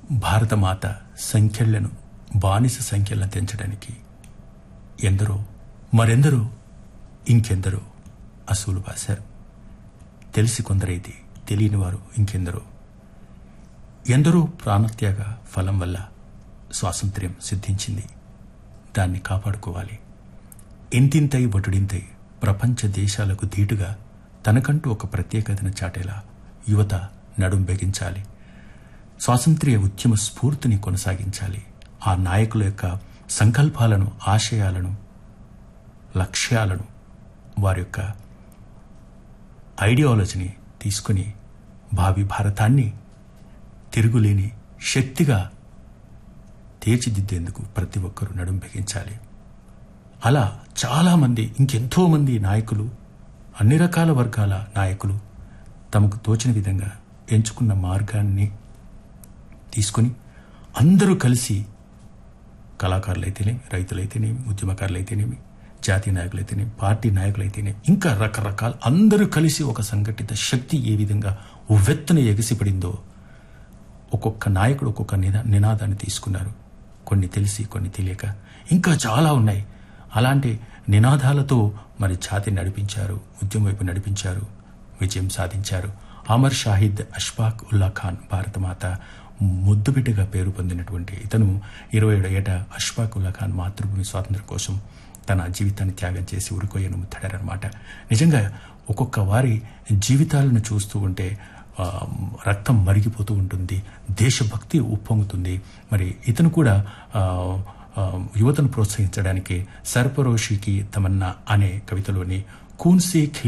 భారతమాత సంఖ్యలను బానిస సంఖ్యలను తెంచడానికి ఎందరో మరెందరో ఇంకెందరో అసూలు బాశారు తెలిసి కొందరైతే తెలియని వారు ఇంకెందరో ఎందరో ప్రాణత్యాగ ఫలం వల్ల స్వాతంత్ర్యం సిద్ధించింది దాన్ని కాపాడుకోవాలి ఇంతింతై బటుడింతై ప్రపంచ దేశాలకు ధీటుగా తనకంటూ ఒక ప్రత్యేకతను చాటేలా యువత నడుం బిగించాలి స్వాతంత్ర్య ఉద్యమ స్ఫూర్తిని కొనసాగించాలి ఆ నాయకుల యొక్క సంకల్పాలను ఆశయాలను లక్ష్యాలను వారి యొక్క ఐడియాలజీని తీసుకుని భావి భారతాన్ని తిరుగులేని శక్తిగా తీర్చిదిద్దేందుకు ప్రతి ఒక్కరూ నడుం బిగించాలి అలా చాలామంది ఇంకెంతో మంది నాయకులు అన్ని రకాల వర్గాల నాయకులు తమకు తోచిన విధంగా ఎంచుకున్న మార్గాన్ని తీసుకొని అందరూ కలిసి కళాకారులైతేనేమి రైతులైతేనేమి ఉద్యమకారులైతేనేమి జాతీయ నాయకులైతేనేమి పార్టీ నాయకులైతేనేమి ఇంకా రకరకాల అందరూ కలిసి ఒక సంఘటిత శక్తి ఏ విధంగా ఉవ్వెత్తున ఎగిసిపడిందో ఒక్కొక్క నాయకుడు ఒక్కొక్క నినా నినాదాన్ని తీసుకున్నారు కొన్ని తెలిసి కొన్ని తెలియక ఇంకా చాలా ఉన్నాయి అలాంటి నినాదాలతో మరి ఛాతి నడిపించారు ఉద్యమం వైపు నడిపించారు విజయం సాధించారు అమర్ షాహిద్ అష్ఫాక్ ఉల్లా ఖాన్ భారతమాత ముద్దుబిడ్డగా పేరు పొందినటువంటి ఇతను ఇరవై ఏడు ఏట అష్ఫాక్ ఉల్లా ఖాన్ మాతృభూమి స్వాతంత్ర్యం కోసం తన జీవితాన్ని త్యాగం చేసి ఉరికొయ్యను ముత్తాడారనమాట నిజంగా ఒక్కొక్క వారి జీవితాలను చూస్తూ ఉంటే ఆ, రక్తం మరిగిపోతూ ఉంటుంది దేశభక్తి ఉప్పొంగుతుంది మరి ఇతను కూడా ఆ, ఆ, యువతను ప్రోత్సహించడానికి సర్పరోషికి తమన్నా అనే కవితలోని కూన్సీ